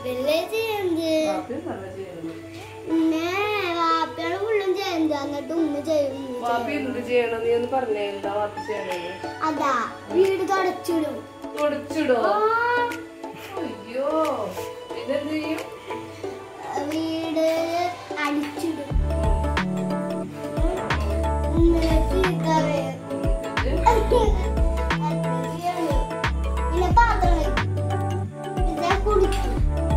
വാപ്പല്ലേ ചെയ്യുന്നത് വാപ്പയും നല്ല ചെയ്യണം പിന്നെ വാപ്പയാണ് ഫുള്ളും ചെയ്യുന്നത് എന്നിട്ട് ഉമ്മ ചെയ്യും വാപ്പി എന്ത് ചെയ്യണം നീ ഒന്ന് പറഞ്ഞേ എന്താ വാപ്പി ചെയ്യണത് അതാ വീട് തുടച്ചിടും തുടച്ചിടോ ആ, അയ്യോ പിന്നെന്ത് ചെയ്യും വീട് അടിച്ചിടും ഉമ്മയെ ചീത്ത പറയും. എന്നിട്ട് പിന്നെ പാത്രം വയ്ക്കും. പിന്നെ കുടിക്കും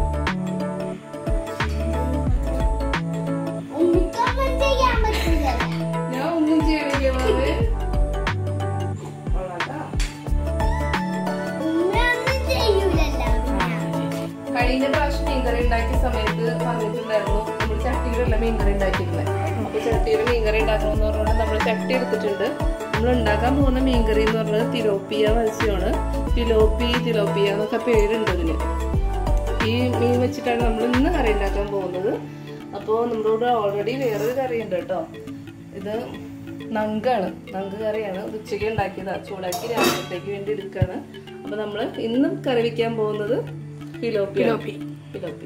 ഉമ്മിക്കൊന്നും ചെയ്യാൻ പറ്റില്ല ഞാൻ ഒന്നും ചെയ്യണില്ല മാമേ കൊള്ളാട്ടാ. ഉമ്മയൊന്നും ചെയ്യൂലല്ലോ പിന്നെ. കഴിഞ്ഞ പ്രാവശ്യം മീൻകറി ഉണ്ടാക്കിയ സമയത്ത് പറഞ്ഞിട്ടുണ്ടായിരുന്നു നമ്മൾ ചട്ടിയിലുള്ള മീൻകറി ഉണ്ടാക്കിയിരുന്നത് അപ്പൊ ചട്ടിയിൽ മീൻകറി ഉണ്ടാക്കണമെന്ന് പറഞ്ഞുകൊണ്ട് നമ്മൾ ചട്ടി എടുത്തിട്ടുണ്ട് നമ്മൾ ഉണ്ടാക്കാൻ പോകുന്ന മീൻകറി എന്ന് പറഞ്ഞത് തിലോപ്പിയ മത്സ്യമാണ് തിലോപ്പി തിലോപ്പിയ എന്നൊക്കെ പേരുണ്ട് ഇതിന് ഈ മീൻ വെച്ചിട്ടാണ് നമ്മൾ ഇന്ന് കറി ഉണ്ടാക്കാൻ പോകുന്നത് അപ്പോൾ നമ്മുടെ കൂടെ ഓൾറെഡി വേറൊരു കറി ഉണ്ട് കേട്ടോ ഇത് നങ്കാണ് നങ്ക് കറിയാണ് ഇത് ഉച്ചയ്ക്ക് ഉണ്ടാക്കിയതാ ചൂടാക്കി രാവിലത്തേക്ക് വേണ്ടി എടുക്കുകയാണ് അപ്പോൾ നമ്മൾ ഇന്നും കറി വയ്ക്കാൻ പോകുന്നത് പിലോപ്പി പിലോപ്പി പിലോപ്പി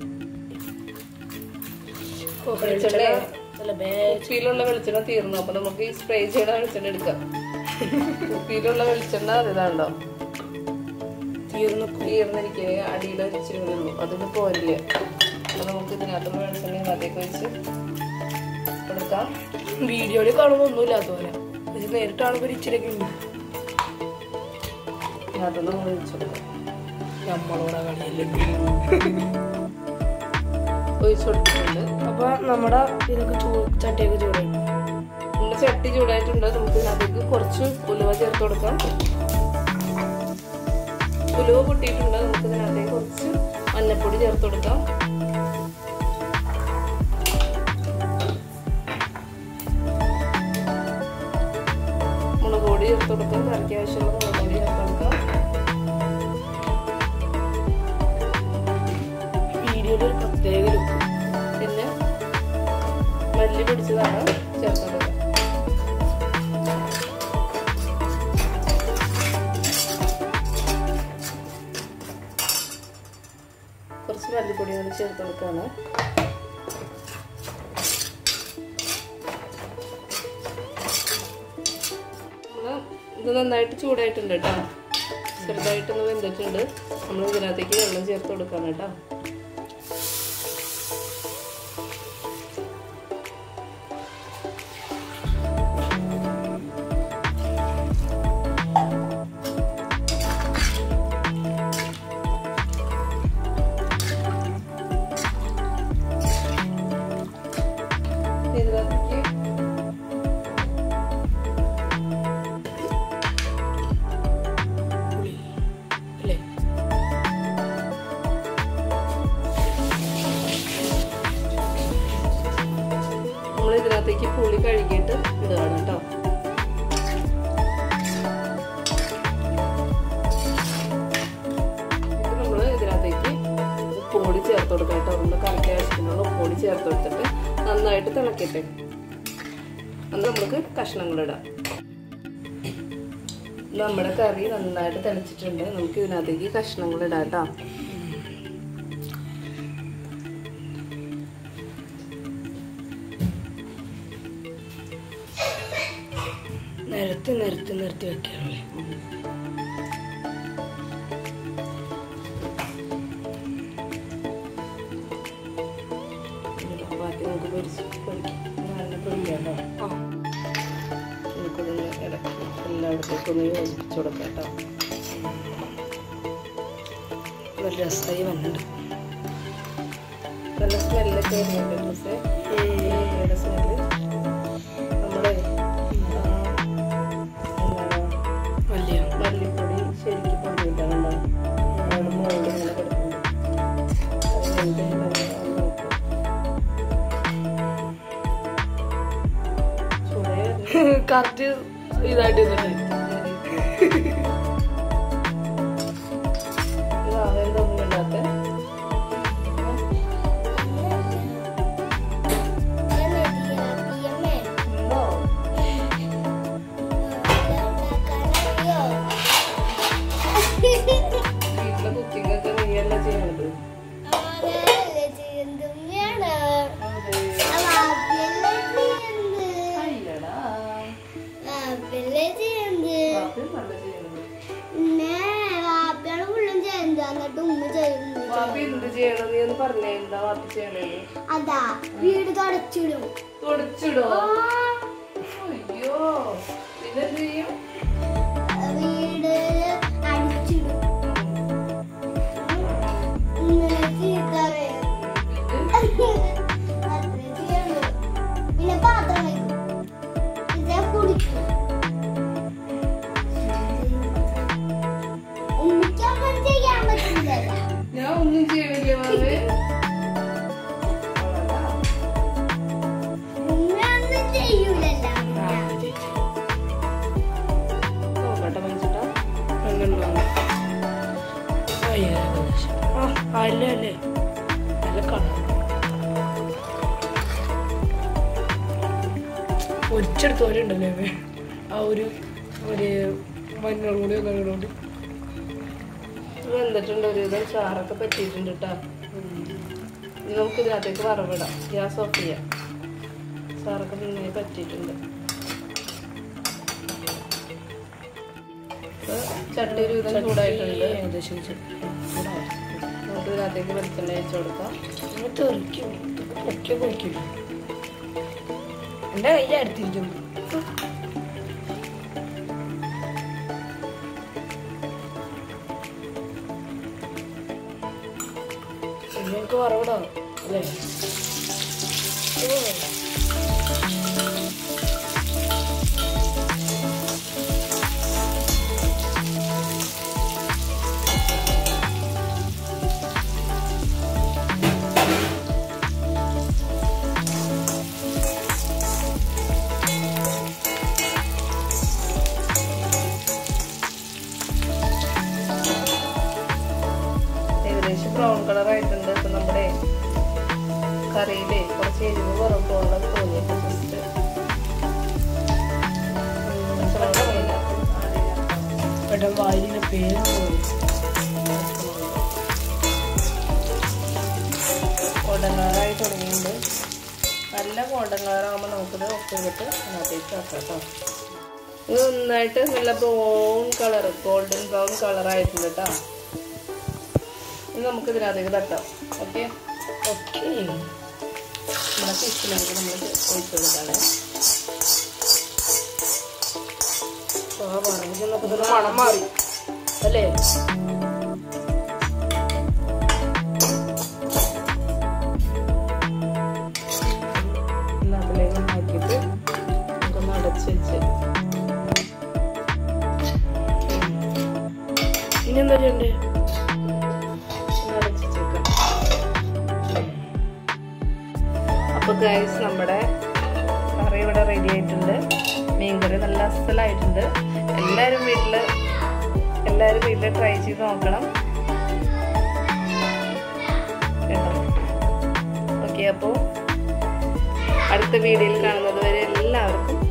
വെളിച്ചെണ്ണ കുപ്പിയിലുള്ള വെളിച്ചെണ്ണ തീർന്നു അപ്പൊ നമുക്ക് ഈ സ്പ്രേ ചെയ്ത വെളിച്ചെണ്ണ എടുക്കാം കുപ്പിയിലുള്ള വെളിച്ചെണ്ണ ഇതാണ്ടോ തീർന്നു തീർന്നിരിക്കെ അടിയിൽ ഇച്ചിരി കൂടി ഉള്ളൂ അതിന് പോരില്ല അപ്പൊ നമുക്ക് ഇതിനകത്തുള്ള വെളിച്ചെണ്ണ ഇതിനകത്തേക്ക് വെച്ച് കൊടുക്കാം വീഡിയോയിൽ കാണുമ്പോൾ ഒന്നുമില്ലാത്ത പോലെ ഇത് നേരിട്ട് കാണുമ്പോൾ ഇച്ചിരിയൊക്കെ ഉണ്ട് ഇതിനകത്തുനിന്ന് നമ്മൾ ഒഴിച്ചു കൊടുക്കാം നമ്മളോടെ കളിയല്ലേ ഒഴിച്ചു കൊടുത്തിട്ടുണ്ട് അപ്പൊ നമ്മുടെ ഇതൊക്കെ ചൂ ചട്ടിയൊക്കെ ചൂടായി നമ്മുടെ ചട്ടി ചൂടായിട്ടുണ്ട് നമുക്ക് ഇതിനകത്തേക്ക് കുറച്ച് ഉലുവ ചേർത്ത് കൊടുക്കാം ഉലുവ പൊട്ടിയിട്ടുണ്ട് നമുക്ക് ഇതിനകത്തേക്ക് കുറച്ച് മഞ്ഞപ്പൊടി ചേർത്ത് കൊടുക്കാം മുളക് പൊടി ചേർത്ത് കൊടുക്കാം കറിക്ക് ആവശ്യമുള്ള മുളക് പൊടി ചേർത്ത് കൊടുക്കാം വീഡിയോയിൽ ഒരു പ്രത്യേക ലുക്ക് പിന്നെ മല്ലി പിടിച്ചതാണ് ചേർത്ത് കൊടുക്കാം കുറച്ച് മല്ലിപ്പൊടി കൂടി ചേർത്ത് കൊടുക്കുകയാണ് നമ്മള് ഇത് നന്നായിട്ട് ചൂടായിട്ടുണ്ട് കേട്ടോ ചെറുതായിട്ടൊന്ന് വെന്തിട്ടുണ്ട് നമ്മൾ ഇതിനകത്തേക്ക് വെള്ളം ചേർത്ത് കൊടുക്കണം കേട്ടോ ഇതിനകത്തേക്ക് പുളി അല്ലേ നമ്മൾ ഇതിനകത്തേക്ക് പുളി കഴുകിയിട്ട് ഇടുകയാണ് കേട്ടോ നമ്മൾ ഇതിനകത്തേക്ക് ഉപ്പുപൊടി ചേർത്ത് കൊടുക്കാം കേട്ടോ നമ്മൾ കറിക്ക് ആവശ്യത്തിനുള്ള ഉപ്പുപൊടി ചേർത്ത് കൊടുത്തിട്ട് നന്നായിട്ട് തിളക്കട്ടെ അന്ന് നമുക്ക് കഷ്ണങ്ങൾ ഇടാം നമ്മുടെ കറി നന്നായിട്ട് തിളച്ചിട്ടുണ്ട് നമുക്ക് ഇതിനകത്തേക്ക് കഷ്ണങ്ങൾ ഇടാം കേട്ടോ നിരത്തി നിരത്തി നിരത്തി വെക്കാനല്ലേ ബാക്കി നമുക്ക് പൊരിച്ച് പൊരിക്കാം നല്ല പൊരിക്കാം കേട്ടോ ആ നമുക്കിതൊന്ന് ഇടയ്ക്ക് എല്ലായിടത്തേക്കും ഒന്ന് യോജിപ്പിച്ച് കൊടുക്കാം കേട്ടോ നല്ല രസമായി വന്നിട്ടുണ്ട് നല്ല സ്മെല്ലൊക്കെ വരുന്നുണ്ട് മിസ്സേ ഉള്ളിയുടെ സ്മെല്ല് നമ്മുടെ ആ, എന്താണ് വലിയ മല്ലിപ്പൊടി ശരിക്കും പൊടിയിട്ടാണല്ലോ അവിടെ മുകളിൽ ഇങ്ങനെ കിടക്കുന്നുണ്ട് അത് വെന്ത് കഴിഞ്ഞാൽ നോക്കും ചൂടേ വരുന്നു. കറക്റ്റ് ഇതായിട്ട് ഇരുന്നിട്ട് ഇതാവേണ്ടതൊന്നും ഇല്ലാത്ത ഉണ്ടോ വീട്ടിലെ കുക്കിംഗ് ഒക്കെ നീയല്ല ചെയ്യണത് വാപ്പി എന്ത് ചെയ്യണം നീ ഒന്ന് പറഞ്ഞേ എന്താ വാപ്പി ചെയ്യണേ അതാ വീട് തുടച്ചിടും തുടച്ചിടോ ആ, അയ്യോ പിന്നെ എന്ത് ചെയ്യും വീട് അടിച്ചിടും ഇങ്ങനെ ചീത്ത പറയും. അത്രേ ചെയ്യുള്ളൂ. പിന്നെ പാത്രം വയ്ക്കും പിന്നെ കുടിക്കും ഉമ്മിക്കൊന്നും ചെയ്യാൻ പറ്റില്ലല്ലോ ഞാൻ ഒന്നും ചെയ്യണില്ല മാമേ ഉമ്മയൊന്നും ചെയ്യൂലല്ലോ നോക്കട്ടെ മനസ്സിട്ടാ അങ്ങനെ വാങ്ങാം. ആ, ഏകദേശം. ആ, അല്ല അല്ലേ നല്ല കളർ ഒരിച്ചെടുത്ത് പോലെ ഉണ്ടല്ലേ ഇവ? ആ ഒരു ഒരു മഞ്ഞൾ കൂടി ഒന്നുകൊണ്ട് വെന്തിട്ടുണ്ട് ഒരു വിധം ചാറൊക്കെ പറ്റിയിട്ടുണ്ട് കേട്ടോ ഇനി നമുക്ക് ഇതിനകത്തേക്ക് വറവിടാം ഗ്യാസ് ഓഫ് ചെയ്യാം ചാറൊക്കെ നന്നായി പറ്റിയിട്ടുണ്ട് ഇപ്പൊ ചട്ടി ഒരു വിധം ചൂടായിട്ടുണ്ട് ഏകദേശം ചെ- ചൂടായി. നമുക്ക് ഇതിനകത്തേക്ക് വെളിച്ചെണ്ണ വെച്ച് കൊടുക്കാം ഇങ്ങനെ തെറിക്കും ഒക്കെ പൊയ്ക്കും എൻ്റെ കയ്യിൽ അടുത്തിരിക്കുന്നു ഇനി നമുക്ക് വറവിടാം അല്ലേ ഓ. ഏകദേശം ബ്രൗൺ കളർ ആയിട്ടുണ്ട് ഇപ്പൊ നമ്മുടെ കറിയിലെ കുറച്ച് എരിവ് കുറവ് പോലെ തോന്നിയിട്ട് ജസ്റ്റ് ഏട്ടാ വായിലെ പേര് പോയി ഗോൾഡൻ കളറായി തുടങ്ങിയിട്ടുണ്ട് നല്ല ഗോൾഡൻ കളറാകുമ്പോൾ നമുക്കിത് ഓഫ് ചെയ്തിട്ട് അതിനകത്തേക്ക് ആക്കാം കേട്ടോ ഇത് നന്നായിട്ട് നല്ല ബ്രൗൺ കളർ ഗോൾഡൻ ബ്രൗൺ കളറായിട്ടുണ്ട് കേട്ടോ ഇനി നമുക്ക് ഇതിനകത്തേക്ക് തട്ടാം ഓക്കെ ഓക്കെ നമ്മുടെ ഫിഷിലേക്ക് നമ്മൾ ഒഴിച്ചു കൊടുക്കാണ് ആ പറഞ്ഞു ചെന്നപ്പോ തന്നെ മണം മാറി അല്ലേ എല്ലാത്തിലേക്കും നോക്കിയിട്ട് നമുക്കൊന്ന് അടച്ച് വെച്ച് ഇനി എന്താ ചെയ്യണ്ടേ ഒന്ന് അടച്ച് വെച്ചേക്കാം അപ്പോൾ ഗൈസ് നമ്മുടെ കറി ഇവിടെ റെഡി ആയിട്ടുണ്ട് മീൻകറി നല്ല അസലായിട്ടുണ്ട് എല്ലാവരും വീട്ടിൽ എല്ലാവരും വീട്ടിൽ ട്രൈ ചെയ്ത് നോക്കണം കേട്ടോ ഓക്കെ അപ്പോൾ അടുത്ത വീഡിയോയിൽ കാണുന്നത് വരെ എല്ലാവർക്കും